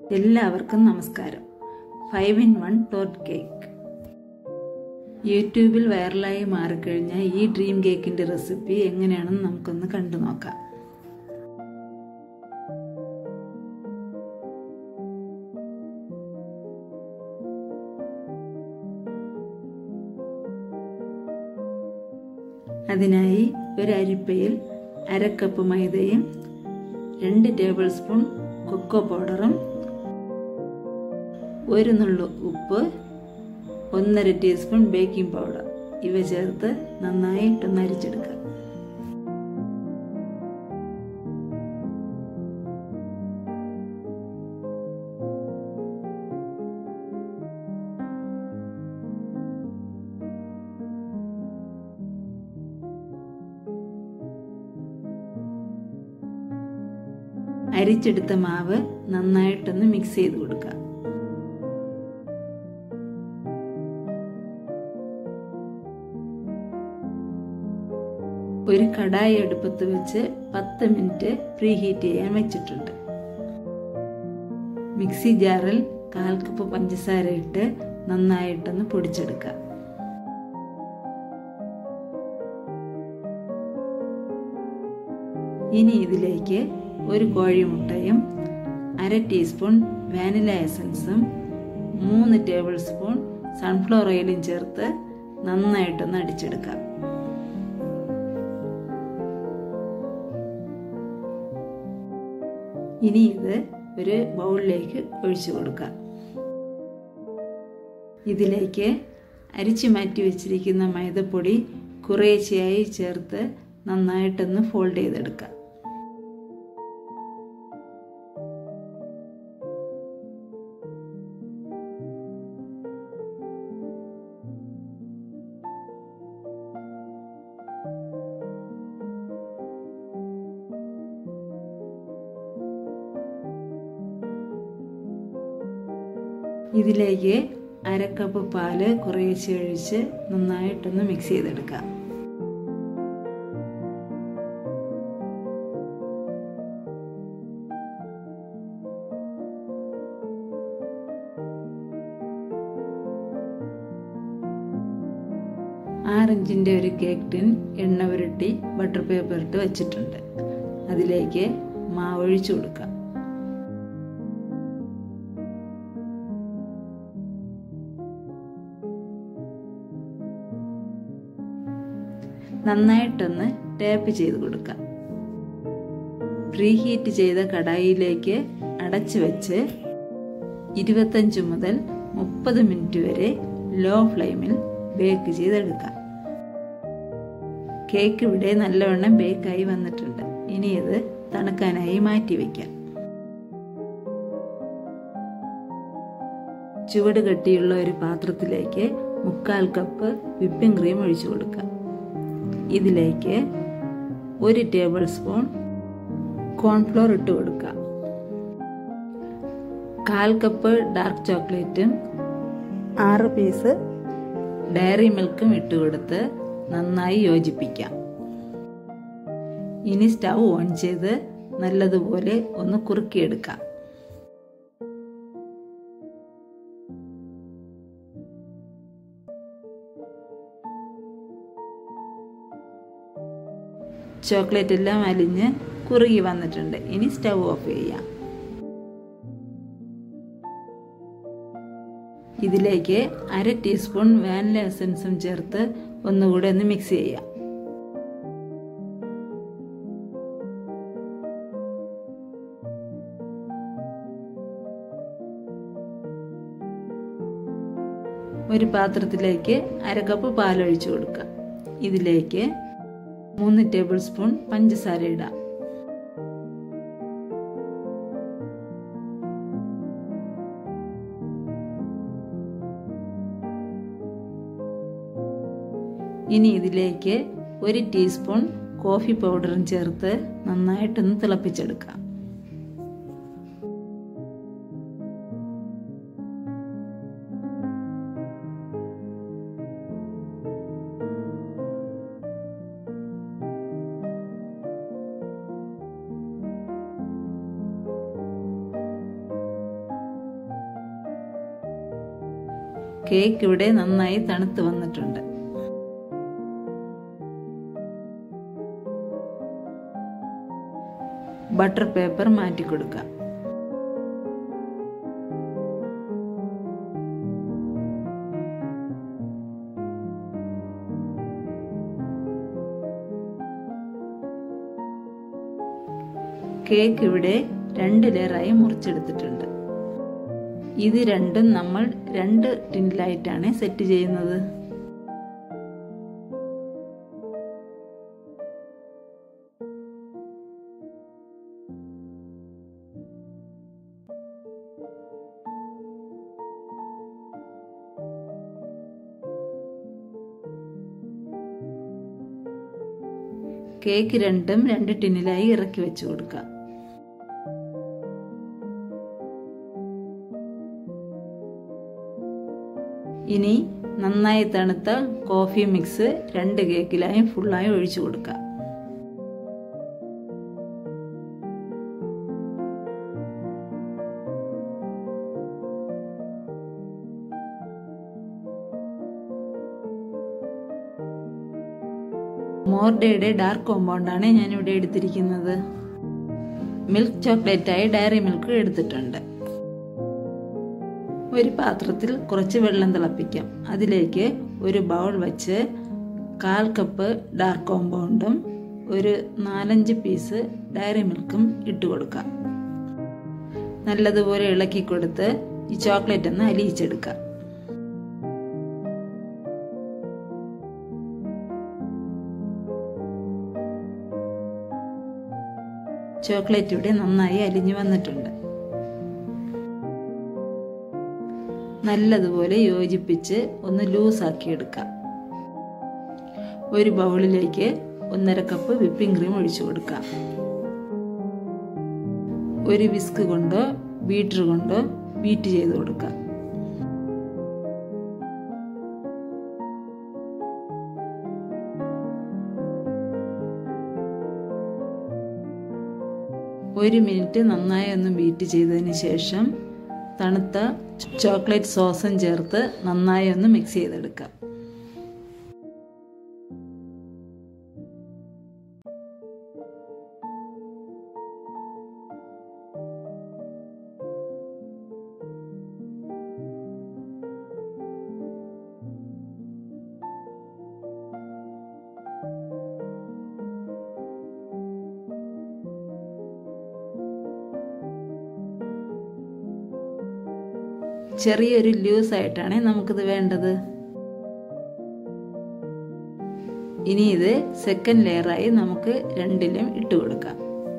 എല്ലാവർക്കും നമസ്കാരം five in one ടോട്ട് കേക്ക് യൂട്യൂബിൽ വൈറലായി മാറിക്കഴിഞ്ഞ ഈ ഡ്രീം കേക്കിന്റെ റെസിപ്പി എങ്ങനെയാണെന്ന് നമുക്കൊന്ന് കണ്ടു നോക്കാം അതിനായി ഒരു അരിപ്പയിൽ അര കപ്പ് മൈദയും രണ്ട് ടേബിൾ സ്പൂൺ കൊക്കോ പൗഡറും ഒരു നുള്ളു ഉപ്പ് ഒന്നര ടീസ്പൂൺ ബേക്കിംഗ് പൗഡർ ഇവ ചേർത്ത് നന്നായിട്ടൊന്ന് അരിച്ചെടുക്കുക അരിച്ചെടുത്ത മാവ് നന്നായിട്ടൊന്ന് മിക്സ് ചെയ്ത് കൊടുക്കുക ഒരു കടായി അടുപ്പത്ത് വെച്ച് പത്ത് മിനിറ്റ് പ്രീ ഹീറ്റ് ചെയ്യാൻ വെച്ചിട്ടുണ്ട് മിക്സി ജാറിൽ കാൽ കപ്പ് പഞ്ചസാര ഇട്ട് നന്നായിട്ടൊന്ന് പൊടിച്ചെടുക്കുക ഇനി ഇതിലേക്ക് ഒരു കോഴിമുട്ടയും അര ടീസ്പൂൺ വാനില എസൻസും മൂന്ന് ടേബിൾ സ്പൂൺ സൺഫ്ലവർ ഓയിലും ചേർത്ത് നന്നായിട്ടൊന്ന് അടിച്ചെടുക്കാം ഇനി ഇത് ഒരു ബൗളിലേക്ക് ഒഴിച്ചു കൊടുക്കാം ഇതിലേക്ക് അരിച്ചു മാറ്റി വെച്ചിരിക്കുന്ന മൈദപ്പൊടി കുറേശ്ശെയായി ചേർത്ത് നന്നായിട്ടൊന്ന് ഫോൾഡ് ചെയ്തെടുക്കാം ഇതിലേക്ക് അരക്കപ്പ് പാല് കുറേശ്ശെ ഒഴിച്ച് നന്നായിട്ടൊന്ന് മിക്സ് ചെയ്തെടുക്കാം ആറിഞ്ചിൻ്റെ ഒരു കേക്ക് ടിൻ എണ്ണ പുരട്ടി ബട്ടർ പേപ്പർ ഇട്ട് വെച്ചിട്ടുണ്ട് അതിലേക്ക് മാവ് ഒഴിച്ചു കൊടുക്കാം നന്നായിട്ടൊന്ന് ടാപ്പ് ചെയ്ത് കൊടുക്കാം പ്രീ ഹീറ്റ് ചെയ്ത കടായിലേക്ക് അടച്ചു വെച്ച് ഇരുപത്തഞ്ച് മുതൽ മുപ്പത് മിനിറ്റ് വരെ ലോ ഫ്ലെയിമിൽ ബേക്ക് ചെയ്തെടുക്കാം കേക്ക് ഇവിടെ നല്ലവണ്ണം ബേക്കായി വന്നിട്ടുണ്ട് ഇനി ഇത് തണുക്കാനായി മാറ്റി വയ്ക്കാം ചുവട് കട്ടിയുള്ള ഒരു പാത്രത്തിലേക്ക് മുക്കാൽ കപ്പ് വിപ്പിംഗ് ക്രീം ഒഴിച്ചു കൊടുക്കാം ഇതിലേക്ക് ഒരു ടേബിൾ സ്പൂൺ കോൺഫ്ലോർ ഇട്ട് കൊടുക്കുക കാൽ കപ്പ് ഡാർക്ക് ചോക്ലേറ്റും ആറ് പീസ് ഡയറി മിൽക്കും ഇട്ട് കൊടുത്ത് നന്നായി യോജിപ്പിക്കാം ഇനി സ്റ്റൗ ഓൺ ചെയ്ത് നല്ലതുപോലെ ഒന്ന് കുറുക്കിയെടുക്കാം ചോക്ലേറ്റ് എല്ലാം അലിഞ്ഞ് കുറുകി വന്നിട്ടുണ്ട് ഇനി സ്റ്റൗ ഓഫ് ചെയ്യാം ഇതിലേക്ക് അര ടീസ്പൂൺ വാനില എസൻസും ചേർത്ത് ഒന്നുകൂടെ ഒന്ന് മിക്സ് ചെയ്യാം ഒരു പാത്രത്തിലേക്ക് അര കപ്പ് പാലൊഴിച്ചു കൊടുക്കുക ഇതിലേക്ക് മൂന്ന് ടേബിൾ സ്പൂൺ പഞ്ചസാര ഇടാം ഇനി ഇതിലേക്ക് ഒരു ടീസ്പൂൺ കോഫി പൗഡറും ചേർത്ത് നന്നായിട്ടൊന്ന് തിളപ്പിച്ചെടുക്കാം കേക്ക് ഇവിടെ നന്നായി തണുത്ത് വന്നിട്ടുണ്ട് ബട്ടർ പേപ്പർ മാറ്റി കൊടുക്കാം കേക്ക് ഇവിടെ രണ്ട് ലെയറായി മുറിച്ചെടുത്തിട്ടുണ്ട് ഇത് രണ്ടും നമ്മൾ രണ്ട് ടിന്നിലായിട്ടാണ് സെറ്റ് ചെയ്യുന്നത് കേക്ക് രണ്ടും രണ്ട് ടിന്നിലായി ഇറക്കി വെച്ച് കൊടുക്കാം ഇനി നന്നായി തണുത്ത കോഫി മിക്സ് രണ്ട് കേക്കിലായും ഫുള്ളായി ഒഴിച്ചു കൊടുക്കാം മോർഡയുടെ ഡാർക്ക് കോമ്പൗണ്ടാണ് ഞാൻ ഇവിടെ എടുത്തിരിക്കുന്നത് മിൽക്ക് ചോക്ലേറ്റായി ഡയറി മിൽക്ക് എടുത്തിട്ടുണ്ട് ഒരു പാത്രത്തിൽ കുറച്ച് വെള്ളം തിളപ്പിക്കാം അതിലേക്ക് ഒരു ബൗൾ വെച്ച് കാൽ കപ്പ് ഡാർക്ക് കോമ്പൗണ്ടും ഒരു നാലഞ്ച് പീസ് ഡയറി മിൽക്കും ഇട്ട് കൊടുക്കാം നല്ലതുപോലെ ഇളക്കി കൊടുത്ത് ഈ ചോക്ലേറ്റ് ഒന്ന് അലിയിച്ചെടുക്കാം ചോക്ലേറ്റ് ഇവിടെ നന്നായി അലിഞ്ഞു വന്നിട്ടുണ്ട് നല്ലതുപോലെ യോജിപ്പിച്ച് ഒന്ന് ലൂസാക്കി എടുക്കാം ഒരു ബൗളിലേക്ക് ഒന്നര കപ്പ് വിപ്പിംഗ് ക്രീം ഒഴിച്ചു കൊടുക്കാം ഒരു വിസ്ക് കൊണ്ടോ ബീറ്റർ കൊണ്ടോ ബീറ്റ് ചെയ്ത് കൊടുക്കാം ഒരു മിനിറ്റ് നന്നായി ഒന്ന് ബീറ്റ് ചെയ്തതിന് ശേഷം തണുത്ത ചോക്ലേറ്റ് സോസും ചേർത്ത് നന്നായി ഒന്ന് മിക്സ് ചെയ്തെടുക്കാം ചെറിയൊരു ലൂസ് ആയിട്ടാണ് നമുക്കിത് വേണ്ടത് ഇനി ഇത് സെക്കൻഡ് ലെയറായി നമുക്ക് രണ്ടിലും ഇട്ട് കൊടുക്കാം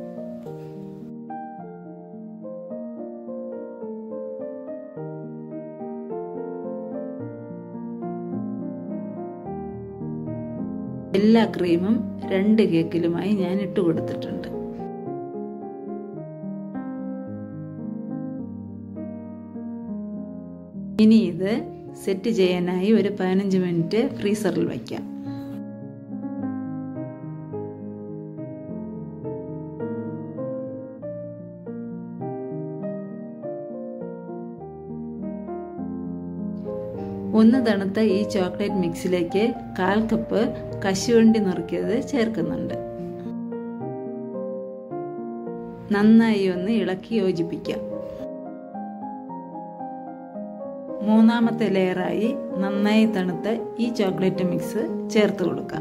എല്ലാ ക്രീമും രണ്ട് കേക്കിലുമായി ഞാൻ ഇട്ട് കൊടുത്തിട്ടുണ്ട് ഇനി ഇത് സെറ്റ് ചെയ്യാനായി ഒരു പതിനഞ്ച് മിനിറ്റ് ഫ്രീസറിൽ വയ്ക്കാം ഒന്ന് തണുത്ത ഈ ചോക്ലേറ്റ് മിക്സിലേക്ക് കാൽ കപ്പ് കശുവണ്ടി നുറുക്കിയത് ചേർക്കുന്നുണ്ട് നന്നായി ഒന്ന് ഇളക്കി യോജിപ്പിക്കാം മൂന്നാമത്തെ ലെയറായി നന്നായി തണുത്ത ഈ ചോക്ലേറ്റ് മിക്സ് ചേർത്ത് കൊടുക്കാം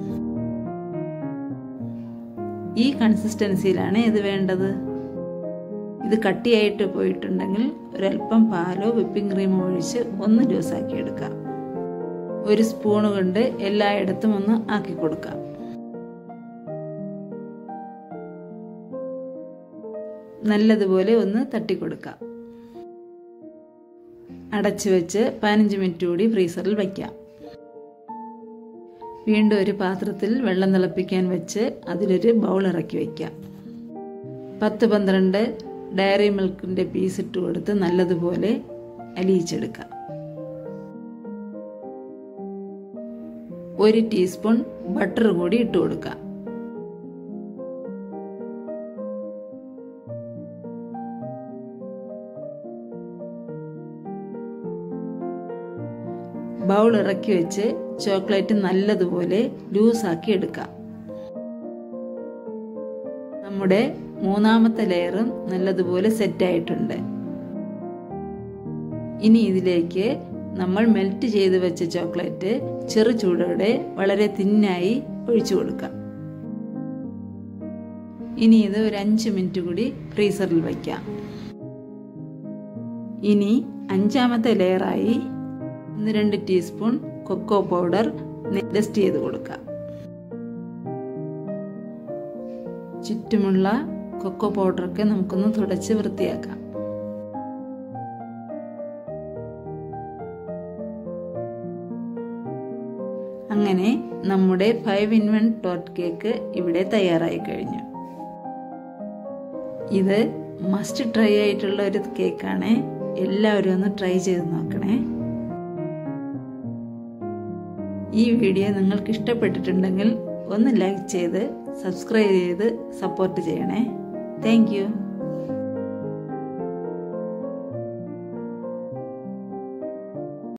ഈ കൺസിസ്റ്റൻസിയിലാണ് ഇത് വേണ്ടത് ഇത് കട്ടിയായിട്ട് പോയിട്ടുണ്ടെങ്കിൽ ഒരല്പം പാലോ വിപ്പിംഗ് ക്രീമോ ഒഴിച്ച് ഒന്ന് ജ്യൂസാക്കി എടുക്കാം ഒരു സ്പൂണ് കൊണ്ട് എല്ലായിടത്തും ഒന്ന് ആക്കി കൊടുക്കാം നല്ലതുപോലെ ഒന്ന് തട്ടിക്കൊടുക്കാം അടച്ചു വെച്ച് പതിനഞ്ച് മിനിറ്റ് കൂടി ഫ്രീസറിൽ വയ്ക്കാം വീണ്ടും ഒരു പാത്രത്തിൽ വെള്ളം തിളപ്പിക്കാൻ വെച്ച് അതിലൊരു ബൗൾ ഇറക്കി വയ്ക്കാം പത്ത് പന്ത്രണ്ട് ഡയറി മിൽക്കിൻ്റെ പീസ് ഇട്ട് കൊടുത്ത് നല്ലതുപോലെ അലിയിച്ചെടുക്കാം ഒരു ടീസ്പൂൺ ബട്ടർ കൂടി ഇട്ട് കൊടുക്കാം ബൗൾ ഇറക്കി വെച്ച് ചോക്ലേറ്റ് നല്ലതുപോലെ ലൂസാക്കി എടുക്കാം നമ്മുടെ മൂന്നാമത്തെ ലെയറും നല്ലതുപോലെ സെറ്റായിട്ടുണ്ട് ഇനി ഇതിലേക്ക് നമ്മൾ മെൽറ്റ് ചെയ്ത് വെച്ച ചോക്ലേറ്റ് ചെറു ചൂടോടെ വളരെ തിന്നായി ഒഴിച്ചു കൊടുക്കാം ഇനി ഇത് ഒരു അഞ്ച് മിനിറ്റ് കൂടി ഫ്രീസറിൽ വയ്ക്കാം ഇനി അഞ്ചാമത്തെ ലെയറായി ഒന്ന് രണ്ട് ടീസ്പൂൺ കൊക്കോ പൗഡർ ഡസ്റ്റ് ചെയ്ത് കൊടുക്കാം ചുറ്റുമുള്ള കൊക്കോ പൗഡറൊക്കെ നമുക്കൊന്ന് തുടച്ച് വൃത്തിയാക്കാം അങ്ങനെ നമ്മുടെ ഫൈവ് ഇൻ വൺ ടോട്ട് കേക്ക് ഇവിടെ തയ്യാറായി കഴിഞ്ഞു ഇത് മസ്റ്റ് ട്രൈ ആയിട്ടുള്ള ഒരു കേക്കാണ് എല്ലാവരും ഒന്ന് ട്രൈ ചെയ്ത് നോക്കണേ ഈ വീഡിയോ നിങ്ങൾക്ക് ഇഷ്ടപ്പെട്ടിട്ടുണ്ടെങ്കിൽ ഒന്ന് ലൈക്ക് ചെയ്ത് സബ്സ്ക്രൈബ് ചെയ്ത് സപ്പോർട്ട് ചെയ്യണേ താങ്ക്